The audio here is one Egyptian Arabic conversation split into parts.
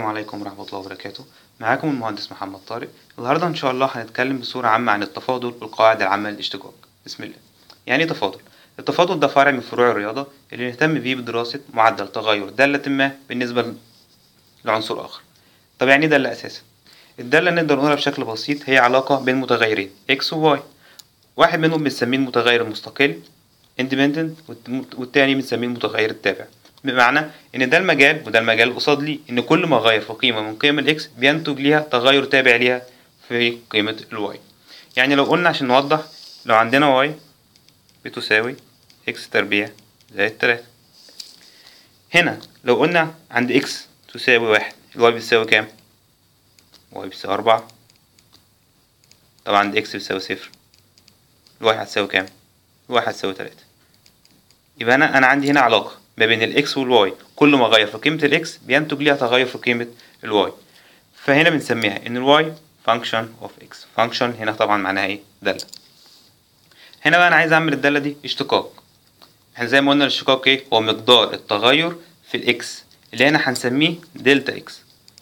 السلام عليكم ورحمة الله وبركاته معاكم المهندس محمد طارق النهاردة إن شاء الله هنتكلم بصورة عامة عن التفاضل والقواعد العامة للاشتقاق بسم الله يعني إيه تفاضل؟ التفاضل ده فرع من فروع الرياضة اللي نهتم بيه بدراسة معدل تغير دالة ما بالنسبة لعنصر آخر طب يعني إيه دالة أساسا؟ الدالة نقدر نقولها بشكل بسيط هي علاقة بين متغيرين x و y واحد منهم بنسميه المتغير المستقل independent والتاني بنسميه المتغير التابع بمعنى ان ده المجال وده المجال القصاد ليه ان كل ما اغير في قيمه من قيم الاكس بينتج ليها تغير تابع ليها في قيمه الواي يعني لو قلنا عشان نوضح لو عندنا واي بتساوي اكس تربيع زائد تلاتة هنا لو قلنا عند اكس تساوي واحد الواي بتساوي كام واي بتساوي أربعة طبعا عند اكس بتساوي صفر الواي هتساوي كام الواي هتساوي تلاتة يبقى انا انا عندي هنا علاقه ما بين الاكس والواي كل ما اغير في قيمه الاكس بينتج ليها تغير في قيمه الواي فهنا بنسميها ان الواي function of x function هنا طبعا معناها ايه داله هنا بقى انا عايز اعمل الداله دي اشتقاق احنا زي ما قلنا الاشتقاق ايه هو مقدار التغير في الاكس اللي هنا هنسميه دلتا اكس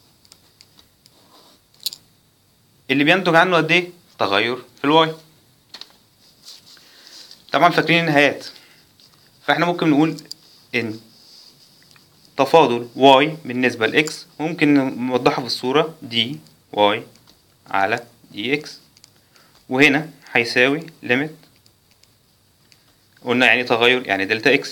اللي بينتج عنه قد ايه تغير في الواي طبعا فاكرين النهايات فاحنا ممكن نقول ان تفاضل y بالنسبة ل x ممكن نوضحها في الصورة دي y على دي x وهنا هيساوي ليميت قلنا يعني تغير يعني دلتا x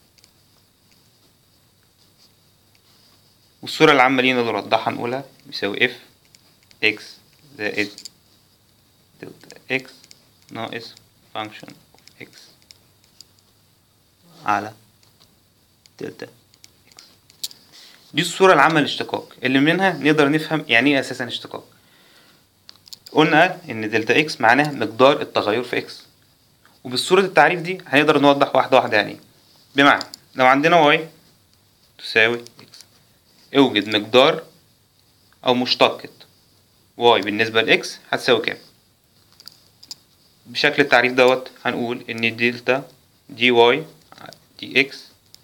والصورة العامة لينا اللي نوضحها نقولها بيساوي f x زائد دلتا x ناقص function of x على دلتا اكس دي الصورة العامة للاشتقاق اللي منها نقدر نفهم يعني ايه اساسا اشتقاق قلنا ان دلتا اكس معناها مقدار التغير في اكس وبالصورة التعريف دي هنقدر نوضح واحدة واحدة يعني بمعنى لو عندنا واي تساوي اكس اوجد مقدار او مشتقة واي بالنسبة لاكس هتساوي كام بشكل التعريف دوت هنقول ان دلتا دي واي دي اكس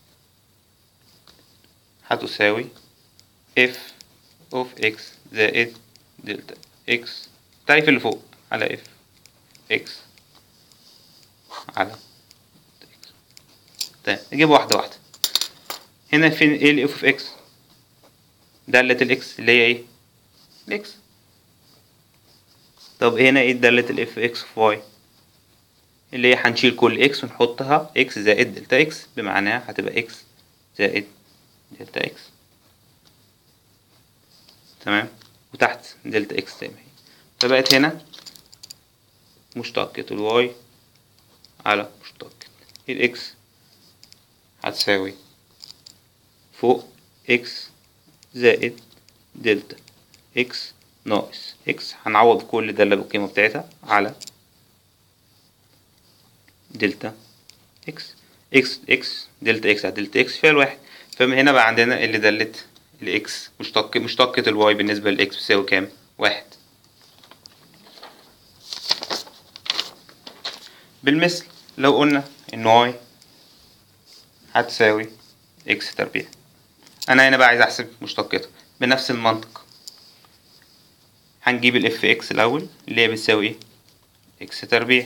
هتساوي اف اوف اكس زائد دلتا اكس التعريف اللي فوق على اف اكس على اكس طيب نجيب واحدة واحدة هنا فين ايه الاف اوف اكس دالة الاكس اللي هي ايه الاكس طب هنا ايه دالة الاف اكس في واي اللي هي هنشيل كل اكس ونحطها اكس زائد دلتا اكس بمعناها هتبقى اكس زائد دلتا اكس تمام وتحت دلتا اكس زي ما هي فبقت هنا مشتقة الواي على مشتقة الاكس هتساوي فوق اكس زائد دلتا اكس ناقص اكس هنعوض كل دالة بالقيمة بتاعتها على دلتا اكس اكس اكس دلتا اكس على دلتا اكس فيها الواحد فمن هنا بقى عندنا اللي دلت الاكس مشتق مشتقة الواي بالنسبة للاكس بتساوي كام؟ واحد بالمثل لو قلنا ان واي هتساوي اكس تربيع انا هنا بقى عايز احسب مشتقتها بنفس المنطق هنجيب الاف اكس الاول اللي هي بتساوي ايه؟ اكس تربيع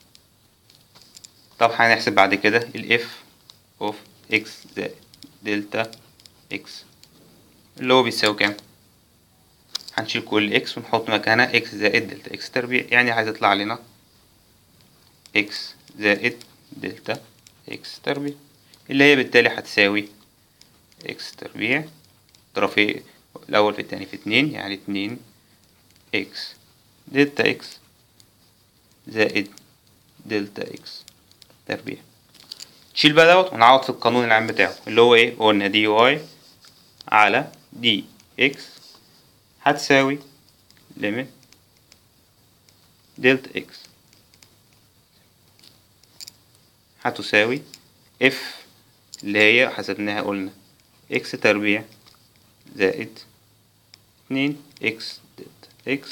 طب هنحسب بعد كده الاف اوف اكس زائد دلتا اكس اللي هو بيساوي كام هنشيل كل اكس ونحط مكانها اكس زائد دلتا اكس تربيع يعني هتطلع لنا اكس زائد دلتا اكس تربيع اللي هي بالتالي هتساوي اكس تربيع طرفي الاول في التاني في اتنين يعني اتنين اكس دلتا اكس زائد دلتا اكس تربيع تشيل بقى دوت ونعوض في القانون العام بتاعه اللي هو ايه قلنا دي واي على دي اكس هتساوي ليميت دلتا اكس هتساوي اف اللي هي حسبناها قلنا اكس تربيع زائد اتنين اكس دلتا اكس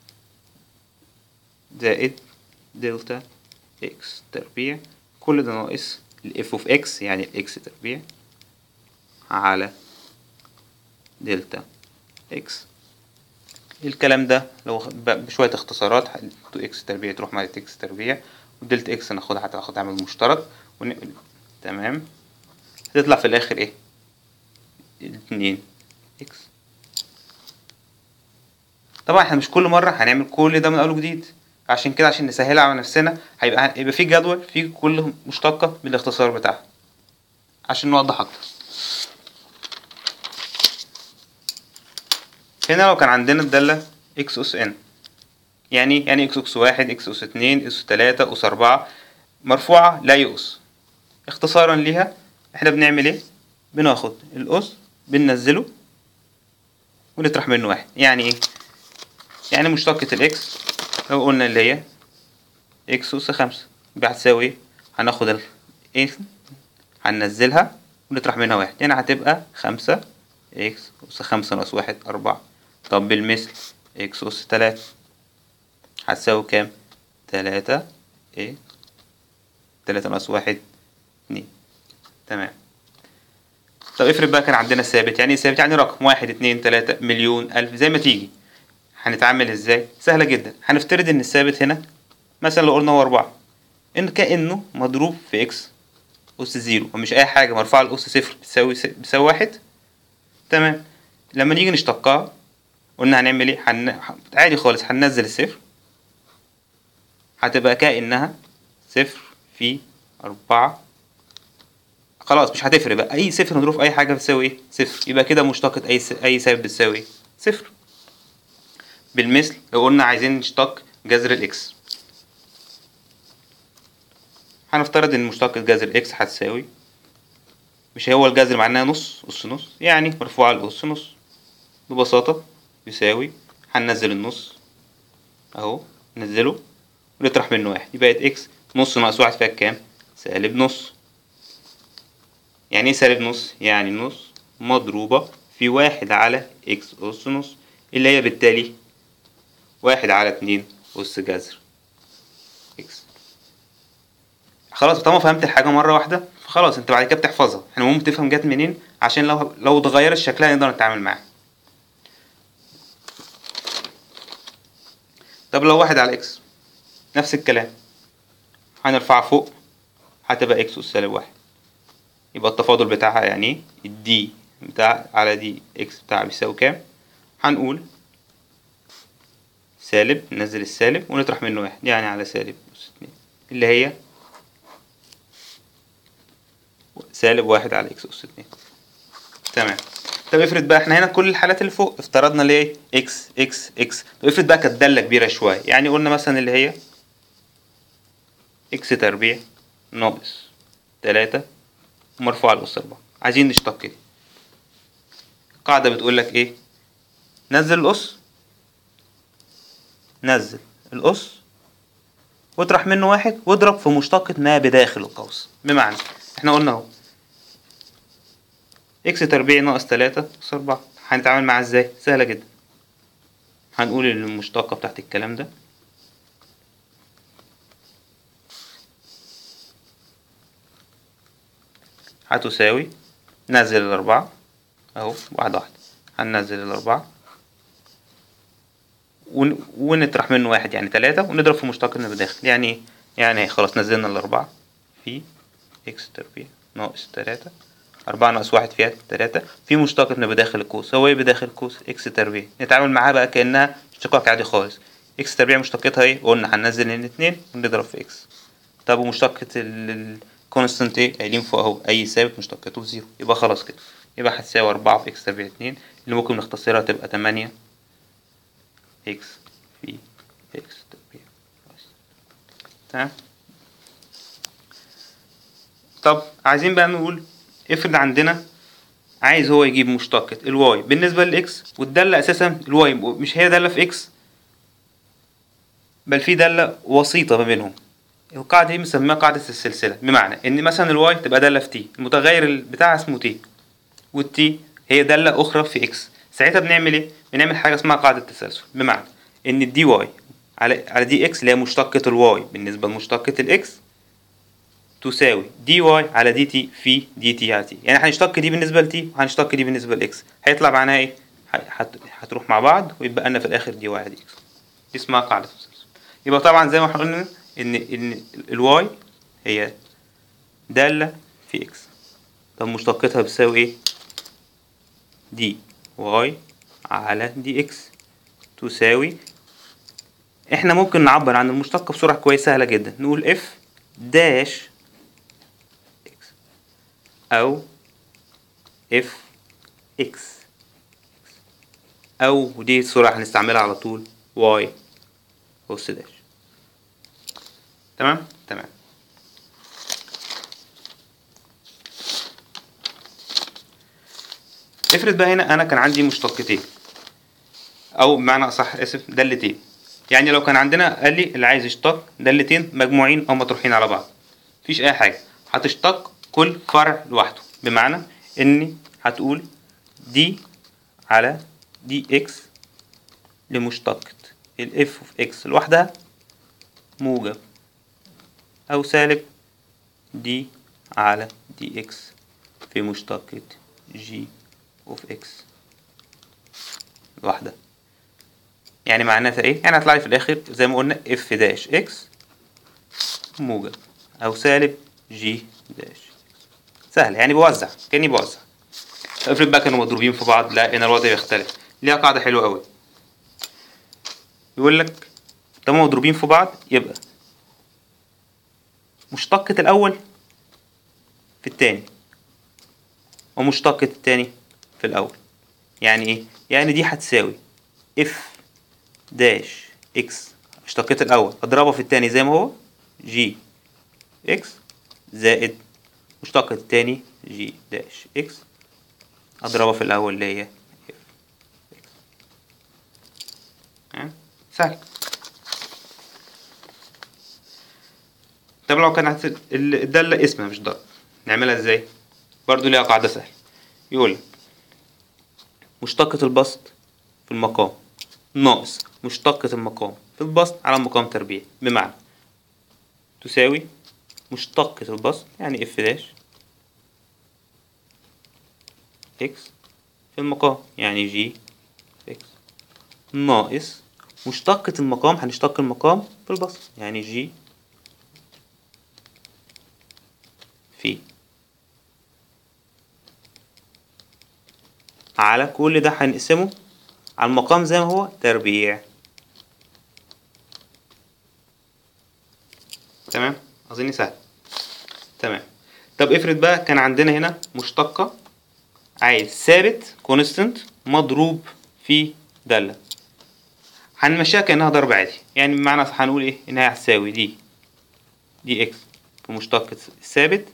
زائد دلتا اكس تربيع كل ده ناقص الاف اوف اكس يعني الاكس تربيع على دلتا اكس الكلام ده لو خ- ب- بشوية اختصارات 2 اكس تربيع تروح مع اكس تربيع ودلتا اكس ناخدها حتى ناخدها عامل مشترك ون... تمام هتطلع في الآخر ايه؟ اتنين اكس طبعا احنا مش كل مرة هنعمل كل ده من أول وجديد عشان كده عشان نسهلها على نفسنا هيبقى هيبقى في جدول فيه كل مشتقة بالاختصار بتاعها عشان نوضح أكتر هنا لو كان عندنا الدالة اكس اس ان يعني يعني اكس اس واحد اكس اس اتنين اس تلاتة اس اربعة مرفوعة لا يؤس اختصارا ليها احنا بنعمل ايه بناخد الاس بننزله ونطرح منه واحد يعني ايه يعني مشتقة الاكس لو قلنا اللي هي اكس اس خمسة يبقى هتساوي ايه هناخد ال ايه هننزلها ونطرح منها واحد يعني هتبقى خمسة اكس أس خمسة ناقص واحد أربعة طب بالمثل اكس أس تلاتة هتساوي كام؟ تلاتة ايه تلاتة ناقص واحد اتنين تمام طب افرض بقى كان عندنا ثابت يعني ايه ثابت يعني رقم واحد اتنين تلاتة مليون ألف زي ما تيجي هنتعامل ازاي؟ سهلة جدا هنفترض ان الثابت هنا مثلا لو قلنا هو أربعة إن كأنه مضروب في إكس أس زيرو ومش أي حاجة مرفوعة لأس صفر بتساوي س- بتساوي واحد تمام لما نيجي نشتقها قلنا هنعمل ايه هن... عادي خالص هننزل الصفر هتبقى كأنها صفر في أربعة خلاص مش هتفرق بقى أي صفر نضرب في أي حاجة بتساوي ايه صفر يبقى كده مشتقة أي س... أي ثابت بتساوي ايه صفر بالمثل لو قلنا عايزين نشتق جذر الإكس هنفترض إن مشتقة جذر الإكس هتساوي مش هو الجذر معناها نص أس نص يعني مرفوعة لأس نص ببساطة يساوي هننزل النص أهو ننزله ونطرح منه واحد يبقى إكس نص ناقص واحد فيها كام؟ سالب نص يعني إيه سالب نص؟ يعني نص مضروبة في واحد على إكس أس نص اللي هي بالتالي واحد على اتنين أس جذر إكس خلاص طالما فهمت الحاجة مرة واحدة فخلاص انت بعد كده بتحفظها احنا مهم تفهم جت منين عشان لو لو اتغيرت شكلها نقدر نتعامل معاها طب لو واحد على اكس نفس الكلام هنرفعها فوق هتبقى اكس أس سالب واحد يبقى التفاضل بتاعها يعني ايه الدي بتاع على دي اكس بتاعها بيساوي كام هنقول سالب ننزل السالب ونطرح منه واحد يعني على سالب أس اتنين اللي هي سالب واحد على اكس أس اتنين تمام طب افرض بقى احنا هنا كل الحالات اللي فوق افترضنا ليه اكس اكس اكس طب افرض بقى كانت دالة كبيرة شوية يعني قلنا مثلا اللي هي اكس تربيع ناقص تلاتة مرفوع على الأس أربعة عايزين نشتق كده القاعدة بتقول لك ايه نزل الأس نزل الأس واطرح منه واحد واضرب في مشتقة ما بداخل القوس بمعنى احنا قلنا اهو اكس تربيع ناقص تلاتة أس أربعة هنتعامل معاه ازاي؟ سهلة جدا هنقول إن المشتقة بتاعت الكلام ده هتساوي نزل الأربعة أهو واحدة واحدة هننزل الأربعة ون... ونطرح منه واحد يعني تلاتة ونضرب في مشتق اللي بداخل يعني ايه؟ يعني خلاص نزلنا الأربعة في اكس تربيع ناقص تلاتة أربعة ناقص واحد فيها تلاتة في مشتق اللي بداخل القوس هو ايه بداخل القوس اكس تربيع نتعامل معاها بقى كأنها اشتقاق عادي خالص اكس تربيع مشتقتها ايه قلنا هننزل هنا اتنين ونضرب في اكس طب ومشتقة الكونستنت ايه قايلين فوق اهو اي ثابت مشتقته بزيرو يبقى خلاص كده يبقى هتساوي أربعة في اكس تربيع اتنين اللي ممكن نختصرها تبقى تمانية اكس في اكس تربيع بس. تمام طب عايزين بقى نقول افرض عندنا عايز هو يجيب مشتقة الواي بالنسبة للاكس والدالة اساسا الواي مش هي دالة في اكس بل في دالة وسيطة ما بينهم القاعدة دي بنسميها قاعدة السلسلة بمعنى ان مثلا الواي تبقى دالة في تي المتغير بتاعها اسمه تي والتي هي دالة اخرى في اكس ساعتها بنعمل ايه بنعمل حاجة اسمها قاعدة التسلسل بمعنى ان الدي واي على على دي اكس اللي هي مشتقة الواي بالنسبة لمشتقة الاكس تساوي دي واي على دي تي في دي تي على تي يعني هنشتق دي بالنسبة لتي وهنشتق دي بالنسبة لاكس هيطلع معناها ايه هت- هتروح مع بعض ويبقى لنا في الآخر دي واي على دي إكس دي اسمها قاعدة التسلسل يبقى طبعا زي ما احنا قلنا إن إن الواي هي دالة في إكس طب مشتقتها بتساوي إيه؟ دي واي على دي إكس تساوي احنا ممكن نعبر عن المشتقة بسرعة كويسة سهلة جدا نقول اف داش اكس او اف اكس او ودي السرعة هنستعملها على طول واي أس داش تمام تمام افرض بقى هنا انا كان عندي مشتقتين او بمعنى اصح اسف دالتين يعني لو كان عندنا قال لي اللي عايز يشتق دالتين مجموعين او مطروحين على بعض مفيش اي حاجه هتشتق كل فرع لوحده بمعنى اني هتقول دي على دي اكس لمشتقة الاف اوف اكس لوحدها موجب او سالب دي على دي اكس في مشتقة جي اوف اكس لوحدها يعني معناتها ايه يعني هيطلع لي في الاخر زي ما قلنا اف داش اكس موجب او سالب جي داش سهل يعني بوزع كاني بوزع افرض بقى كانوا مضروبين في بعض لا هنا الوضع بيختلف ليها قاعده حلوه قوي يقول لك طالما مضروبين في بعض يبقى مشتقة الأول في التاني ومشتقة التاني في الأول يعني إيه؟ يعني دي هتساوي اف داش اكس اشتقيت الأول أضربها في التاني زي ما هو جي اكس زائد مشتقة التاني جي داش اكس أضربها في الأول اللي هي اف اكس ها؟ سهل طب لو كانت ال- الدالة اسمها مش ضرب نعملها ازاي؟ برضو ليها قاعدة سهلة يقول لك مشتقة البسط في المقام ناقص مشتقة المقام في البسط على مقام تربيع بمعنى تساوي مشتقة البسط يعني اف داش اكس في المقام يعني جي اكس ناقص مشتقة المقام هنشتق المقام في البسط يعني جي في على كل ده هنقسمه على المقام زي ما هو تربيع تمام اظن سهل تمام طب افرض بقى كان عندنا هنا مشتقة عايز ثابت كونستنت مضروب في دالة هنمشيها كأنها ضرب عادي يعني بمعنى هنقول ايه انها هتساوي دي دي اكس في مشتقة ثابت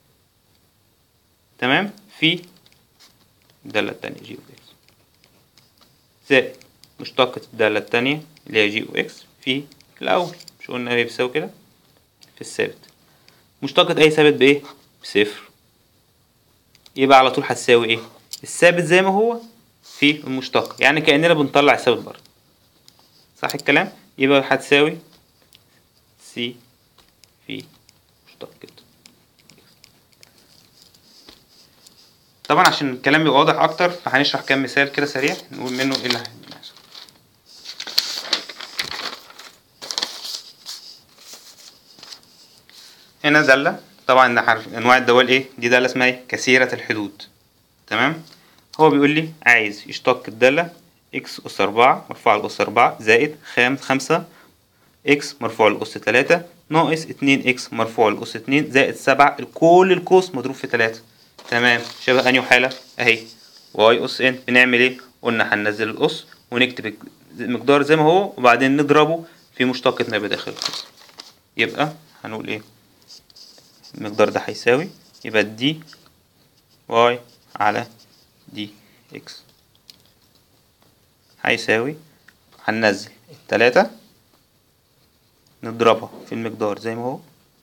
تمام في الدالة التانية جي او اكس زائد مشتقة الدالة التانية اللي هي جي او اكس في الأول مش قلنا ايه بيساوي كده في الثابت مشتقة أي ثابت بإيه؟ بصفر يبقى على طول هتساوي ايه؟ الثابت زي ما هو في المشتق يعني كأننا بنطلع الثابت برضه صح الكلام؟ يبقى هتساوي سي في مشتقة طبعا عشان الكلام يبقى واضح اكتر فهنشرح كام مثال كده سريع نقول منه ايه اللي هيحصل هنا دالة طبعا ده حرف انواع الدوال ايه دي دالة اسمها ايه كثيرة الحدود تمام هو بيقول لي عايز يشتق الدالة اكس اس اربعة مرفوع لأس اربعة زائد خام خمسة اكس مرفوع لأس تلاتة ناقص اتنين اكس مرفوع لأس اتنين زائد سبعة كل القوس مضروب في تلاتة تمام شبه انهي حالة اهي واي اس ان بنعمل ايه قلنا هننزل القص ونكتب المقدار زي ما هو وبعدين نضربه في مشتقة ما بداخل القص يبقى هنقول ايه المقدار ده هيساوي يبقى دي واي على دي اكس هيساوي هننزل التلاتة نضربها في المقدار زي ما هو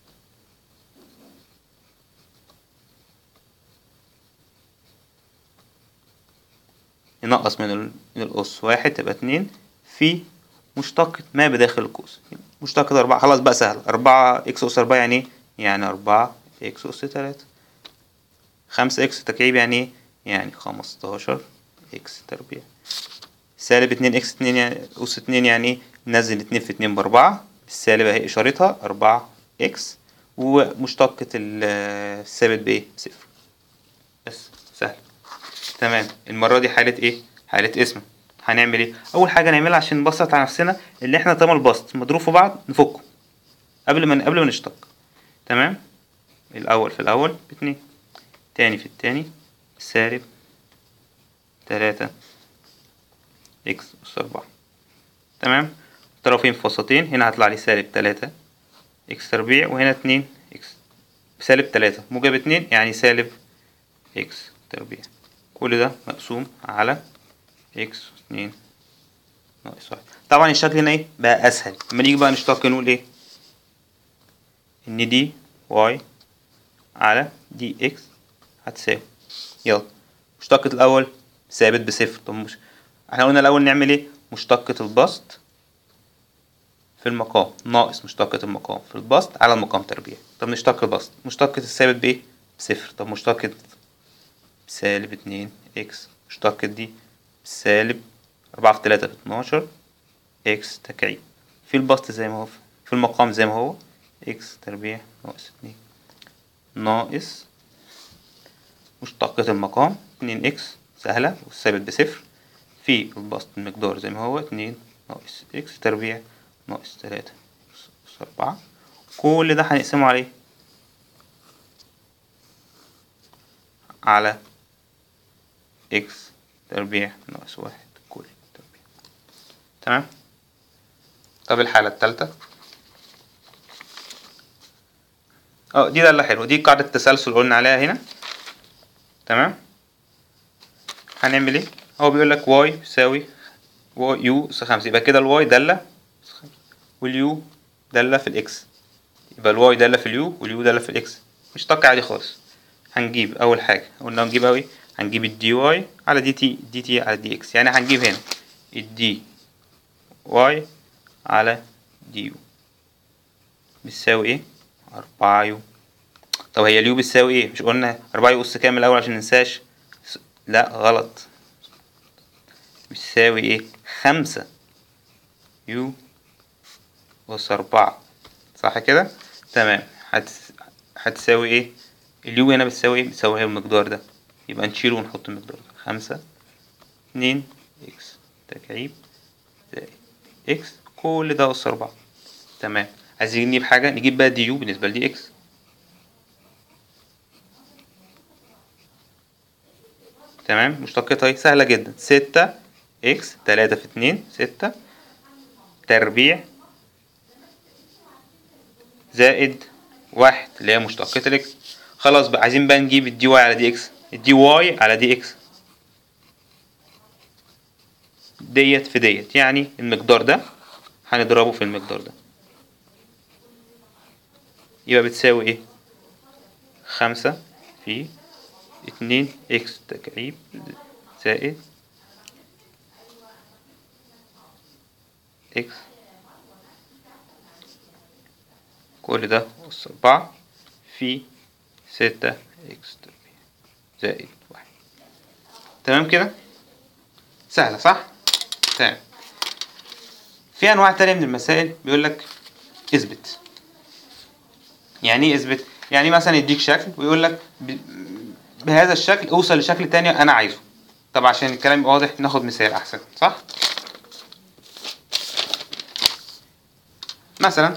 ننقص من ال- من القوس واحد تبقى اتنين في مشتقة ما بداخل القوس مشتقة أربعة خلاص بقى سهل أربعة إكس أس أربعة يعني إيه؟ يعني أربعة إكس أس تلاتة خمسة إكس تكعيب يعني إيه؟ يعني خمستاشر إكس تربيع سالب اتنين اكس اتنين يعني أس اتنين يعني ايه ننزل اتنين في اتنين بأربعة السالب اهي إشارتها أربعة اكس ومشتقة ال- الثابت بإيه؟ بصفر بس سهل تمام المرة دي حالة ايه؟ حالة اسم هنعمل ايه؟ أول حاجة نعملها عشان نبسط على نفسنا اللي احنا طالما البسط مضروب في بعض نفكه قبل ما قبل ما نشتق تمام؟ الأول في الأول باتنين تاني في التاني سالب تلاتة اكس أس أربعة تمام طرفين في وسطين هنا هطلع لي سالب تلاتة اكس تربيع وهنا اتنين اكس سالب تلاتة موجب اتنين يعني سالب اكس تربيع كل ده مقسوم على اكس اتنين ناقص واحد طبعا الشكل هنا ايه بقى اسهل لما نيجي بقى نشتق نقول ايه ان دي واي على دي اكس هتساوي يلا مشتقة الأول ثابت بصفر طب مش احنا قلنا الأول نعمل ايه مشتقة البسط في المقام ناقص مشتقة المقام في البسط على المقام تربيع طب نشتق البسط مشتقة الثابت بإيه؟ بصفر طب مشتقة سالب اتنين اكس مشتقة دي سالب أربعة في تلاتة في اتناشر اكس تكعيب في البسط زي ما هو في المقام زي ما هو اكس تربيع ناقص اتنين ناقص مشتقة المقام اتنين اكس سهلة والثابت بصفر في البسط المقدار زي ما هو اتنين ناقص اكس تربيع ناقص تلاتة ناقص أربعة كل ده هنقسمه على ايه؟ على اكس تربيع ناقص واحد كل تربيع تمام؟ طب الحالة التالتة اه دي دالة حلوة دي قاعدة التسلسل قلنا عليها هنا تمام هنعمل ايه هو بيقول لك واي يساوي واي يو اس خمسة يبقى كده الواي دالة واليو دالة في الاكس يبقى الواي دالة في اليو واليو دالة في الاكس مش طاقة عادي خالص هنجيب اول حاجة قلنا هنجيب اوي هنجيب الدي واي على دي تي دي تي على دي اكس يعني هنجيب هنا الدي واي على دي يو بتساوي ايه أربعة يو طب هي اليو بتساوي ايه مش قلنا أربعة يو أس كام الأول عشان مننساش لا غلط بتساوي ايه خمسة يو أس أربعة صح كده تمام هتس... هتساوي ايه اليو هنا بتساوي ايه بتساوي هي المقدار ده يبقى نشيله ونحط المقدار ده خمسة اتنين اكس تكعيب زائد اكس كل ده أس أربعة تمام عايزين نجيب حاجة نجيب بقى دي يو بالنسبة لدي اكس تمام مشتقتها اهي سهلة جدا ستة اكس تلاتة في اتنين ستة تربيع زائد واحد اللي هي مشتقة الاكس خلاص بقى عايزين بقى نجيب الدي واي على دي اكس الدي واي على دي اكس ديت في ديت يعني المقدار ده هنضربه في المقدار ده يبقى بتساوي ايه خمسة في اتنين اكس تكعيب زائد اكس كل ده أس أربعة في ستة اكس تربيع زائد واحد تمام كده سهلة صح؟ تمام في أنواع تانية من المسائل بيقول لك اثبت يعني ايه اثبت؟ يعني مثلا يديك شكل ويقول لك ب... بهذا الشكل اوصل لشكل تاني انا عايزه طب عشان الكلام يبقى واضح ناخد مثال احسن صح مثلا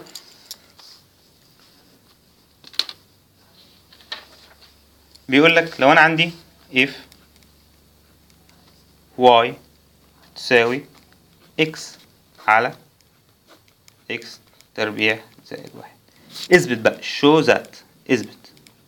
بيقول لك لو انا عندي if y تساوي x على x تربيع زائد واحد اثبت بقى show that اثبت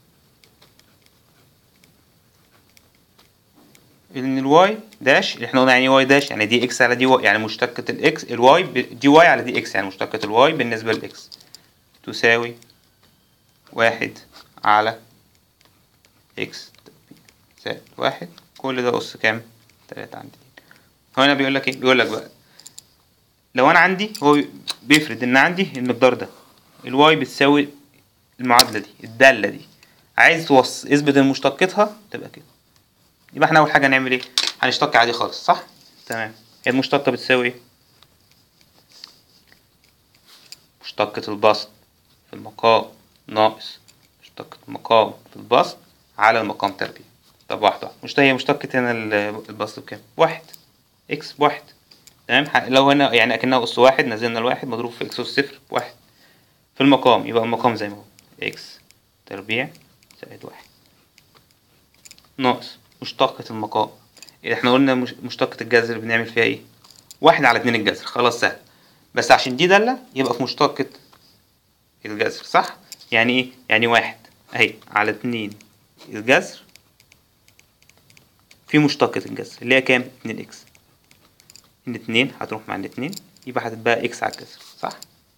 ان الواي داش اللي احنا قلنا يعني واي داش يعني دي اكس على دي واي يعني مشتقة الاكس الواي دي واي على دي اكس يعني مشتقة الواي بالنسبة للاكس تساوي واحد على اكس زائد واحد كل ده أس كام؟ تلاتة عندي هو هنا بيقول لك ايه؟ بيقول لك بقى لو انا عندي هو بيفرض ان عندي المقدار ده الواي بتساوي المعادلة دي الدالة دي عايز توص اثبت ان مشتقتها تبقى كده يبقى احنا اول حاجه نعمل ايه هنشتق عادي خالص صح تمام هي المشتقة بتساوي ايه؟ مشتقة البسط في المقام ناقص مشتقة المقام في البسط على المقام تربيع طب واحدة واحدة مش هي مشتقة هنا ال- البسط بكام؟ واحد اكس بواحد تمام ح- لو هنا يعني اكنها اس واحد نزلنا الواحد مضروب في اكس اس صفر بواحد في المقام يبقى المقام زي ما هو اكس تربيع زائد واحد ناقص مشتقة المقام احنا قلنا مش- مشتقة الجذر بنعمل فيها ايه؟ واحد على اتنين الجذر خلاص سهل بس عشان دي دالة يبقى في مشتقة الجذر صح؟ يعني ايه؟ يعني واحد اهي على اتنين الجذر في مشتقة الجذر اللي هي كام؟ اتنين اكس ان اتنين هتروح مع الاتنين يبقى هتتبقى اكس على الجذر صح؟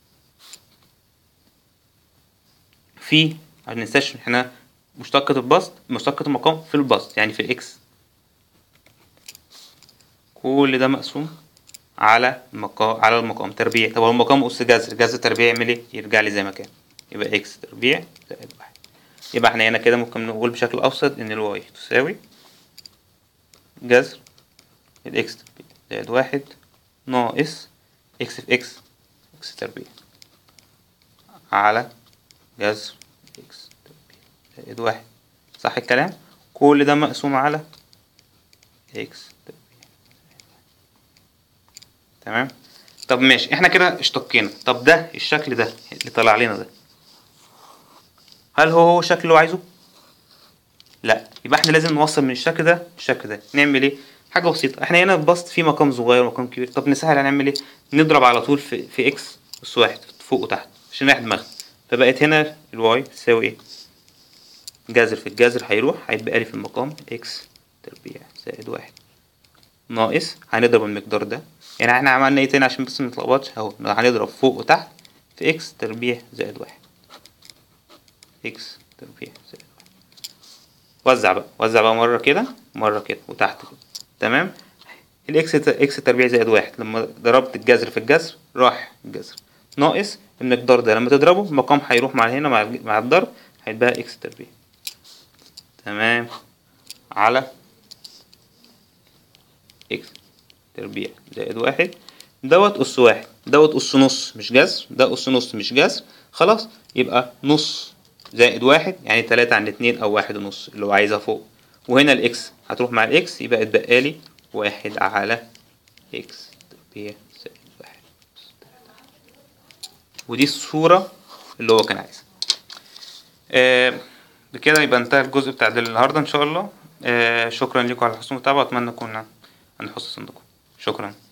في ما ننساش احنا مشتقة البسط مشتقة المقام في البسط يعني في الاكس كل ده مقسوم على المقام على المقام تربيع طب هو المقام أس جذر جذر تربيع يعمل ايه؟ يرجع لي زي ما كان يبقى اكس تربيع زائد واحد يبقى احنا هنا كده ممكن نقول بشكل أبسط إن الواي تساوي جذر الإكس تربيع زائد واحد ناقص إكس في إكس إكس تربيع على جذر إكس تربيع زائد واحد صح الكلام؟ كل ده مقسوم على إكس تربيع تمام؟ طب ماشي احنا كده اشتقينا طب ده الشكل ده اللي طلع لنا ده هل هو هو الشكل اللي هو عايزه؟ لا يبقى احنا لازم نوصل من الشكل ده للشكل ده نعمل ايه؟ حاجة بسيطة احنا هنا البسط فيه مقام صغير ومقام كبير طب نسهل هنعمل ايه؟ نضرب على طول في, في اكس اس واحد فوق وتحت عشان نريح دماغنا فبقت هنا الواي تساوي ايه؟ جذر في الجذر هيروح هيتبقى لي في المقام اكس تربيع زائد واحد ناقص هنضرب المقدار ده يعني احنا عملنا ايه تاني عشان بس منتلخبطش اهو هنضرب فوق وتحت في اكس تربيع زائد واحد اكس تربيع زائد واحد وزع بقى وزع بقى مرة كده مرة كده وتحت كده تمام الاكس اكس تربيع زائد واحد لما ضربت الجذر في الجذر راح الجذر ناقص المقدار ده لما تضربه المقام هيروح مع هنا مع الج- مع الضرب هيتبقى اكس تربيع تمام على اكس تربيع زائد واحد دوت أس واحد دوت أس نص مش جذر ده أس نص مش جذر خلاص يبقى نص زائد واحد يعني تلاتة عن اتنين أو واحد ونص اللي هو عايزها فوق وهنا الإكس هتروح مع الإكس يبقى اتبقى لي واحد على إكس تربيع زائد واحد ودي الصورة اللي هو كان عايزها آه بكده يبقى انتهى الجزء بتاع دل النهاردة إن شاء الله آه شكرا لكم على حسن المتابعة وأتمنى أكون عند حسن صندوقكم شكرا